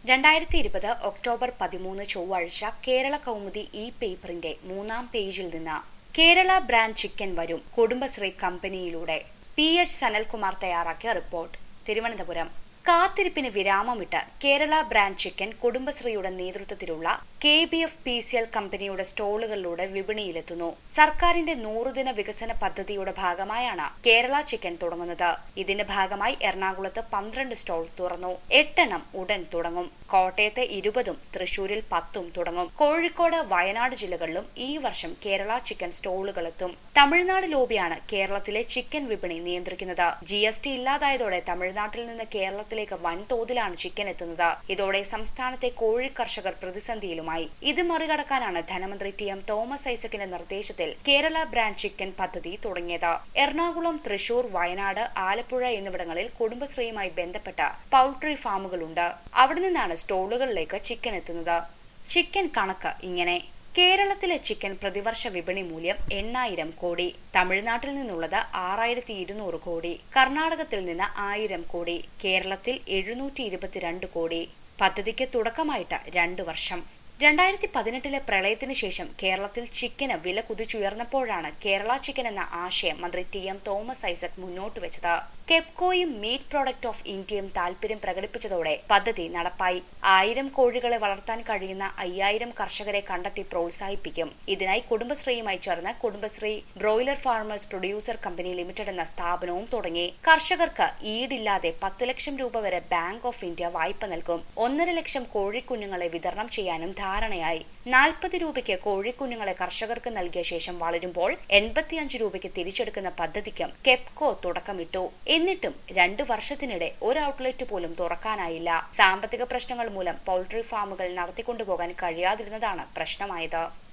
രണ്ടായിരത്തി ഇരുപത് ഒക്ടോബർ പതിമൂന്ന് ചൊവ്വാഴ്ച കേരള കൗമുദി ഇ പേപ്പറിന്റെ മൂന്നാം പേജിൽ നിന്ന് കേരള ബ്രാൻഡ് ചിക്കൻ വരും കുടുംബശ്രീ കമ്പനിയിലൂടെ പി എച്ച് സനൽകുമാർ തയ്യാറാക്കിയ റിപ്പോർട്ട് തിരുവനന്തപുരം കാത്തിരിപ്പിന് വിരാമമിട്ട് കേരള ബ്രാൻഡ് ചിക്കൻ കുടുംബശ്രീയുടെ നേതൃത്വത്തിലുള്ള K B F P C L കമ്പനിയുടെ സ്റ്റോളുകളിലൂടെ വിപണിയിലെത്തുന്നു സർക്കാരിന്റെ നൂറുദിന വികസന പദ്ധതിയുടെ ഭാഗമായാണ് കേരള ചിക്കൻ തുടങ്ങുന്നത് ഇതിന്റെ ഭാഗമായി എറണാകുളത്ത് പന്ത്രണ്ട് സ്റ്റോൾ തുറന്നു എട്ടെണ്ണം ഉടൻ തുടങ്ങും കോട്ടയത്ത് ഇരുപതും തൃശൂരിൽ പത്തും തുടങ്ങും കോഴിക്കോട് വയനാട് ജില്ലകളിലും ഈ വർഷം കേരള ചിക്കൻ സ്റ്റോളുകളെത്തും തമിഴ്നാട് ലോബിയാണ് കേരളത്തിലെ ചിക്കൻ വിപണി നിയന്ത്രിക്കുന്നത് ജി എസ് ടി ഇല്ലാതായതോടെ തമിഴ്നാട്ടിൽ നിന്ന് കേരളത്തിലേക്ക് വൻതോതിലാണ് ചിക്കൻ എത്തുന്നത് ഇതോടെ സംസ്ഥാനത്തെ കോഴി കർഷകർ പ്രതിസന്ധിയിലുമായി ഇത് മറികടക്കാനാണ് ധനമന്ത്രി ടി എം തോമസ് ഐസക്കിന്റെ നിർദ്ദേശത്തിൽ കേരള ബ്രാൻഡ് ചിക്കൻ പദ്ധതി തുടങ്ങിയത് എറണാകുളം തൃശൂർ വയനാട് ആലപ്പുഴ എന്നിവിടങ്ങളിൽ കുടുംബശ്രീയുമായി ബന്ധപ്പെട്ട പൌൾട്രി ഫാമുകളുണ്ട് അവിടെ നിന്നാണ് സ്റ്റോളുകളിലേക്ക് ചിക്കൻ എത്തുന്നത് ചിക്കൻ കണക്ക് ഇങ്ങനെ കേരളത്തിലെ ചിക്കൻ പ്രതിവർഷ വിപണി മൂല്യം എണ്ണായിരം കോടി തമിഴ്നാട്ടിൽ നിന്നുള്ളത് ആറായിരത്തി ഇരുന്നൂറ് കോടി കർണാടകത്തിൽ നിന്ന് ആയിരം കോടി കേരളത്തിൽ എഴുന്നൂറ്റി ഇരുപത്തിരണ്ട് കോടി പദ്ധതിക്ക് തുടക്കമായിട്ട് രണ്ടു വർഷം രണ്ടായിരത്തി പതിനെട്ടിലെ പ്രളയത്തിന് ശേഷം കേരളത്തിൽ ചിക്കന് വില കുതിച്ചുയർന്നപ്പോഴാണ് കേരള ചിക്കൻ എന്ന ആശയം മന്ത്രി ടി എം തോമസ് ഐസക് മുന്നോട്ട് വെച്ചത് കെപ്കോയും മീറ്റ് പ്രോഡക്റ്റ് ഓഫ് ഇന്ത്യയും താൽപര്യം പ്രകടിപ്പിച്ചതോടെ പദ്ധതി നടപ്പായി ആയിരം കോഴികളെ വളർത്താൻ കഴിയുന്ന അയ്യായിരം കർഷകരെ കണ്ടെത്തി പ്രോത്സാഹിപ്പിക്കും ഇതിനായി കുടുംബശ്രീയുമായി ചേർന്ന് Kudumbashree broiler farmers producer company limited എന്ന സ്ഥാപനവും തുടങ്ങി കർഷകർക്ക് ഈടില്ലാതെ പത്തു ലക്ഷം രൂപ വരെ ബാങ്ക് ഓഫ് ഇന്ത്യ വായ്പ നൽകും ഒന്നര ലക്ഷം കോഴിക്കുഞ്ഞുങ്ങളെ വിതരണം ചെയ്യാനും ധാരണയായി നാൽപ്പത് രൂപയ്ക്ക് കോഴിക്കുഞ്ഞുങ്ങളെ കർഷകർക്ക് നൽകിയ ശേഷം വളരുമ്പോൾ എൺപത്തിയഞ്ച് രൂപയ്ക്ക് തിരിച്ചെടുക്കുന്ന പദ്ധതിക്കും കെപ്കോ തുടക്കമിട്ടു എന്നിട്ടും രണ്ടു വർഷത്തിനിടെ ഒരു ഔട്ട്ലെറ്റ് പോലും തുറക്കാനായില്ല സാമ്പത്തിക പ്രശ്നങ്ങൾ മൂലം പൗൾട്രി ഫാമുകൾ നടത്തിക്കൊണ്ടുപോകാൻ കഴിയാതിരുന്നതാണ് പ്രശ്നമായത്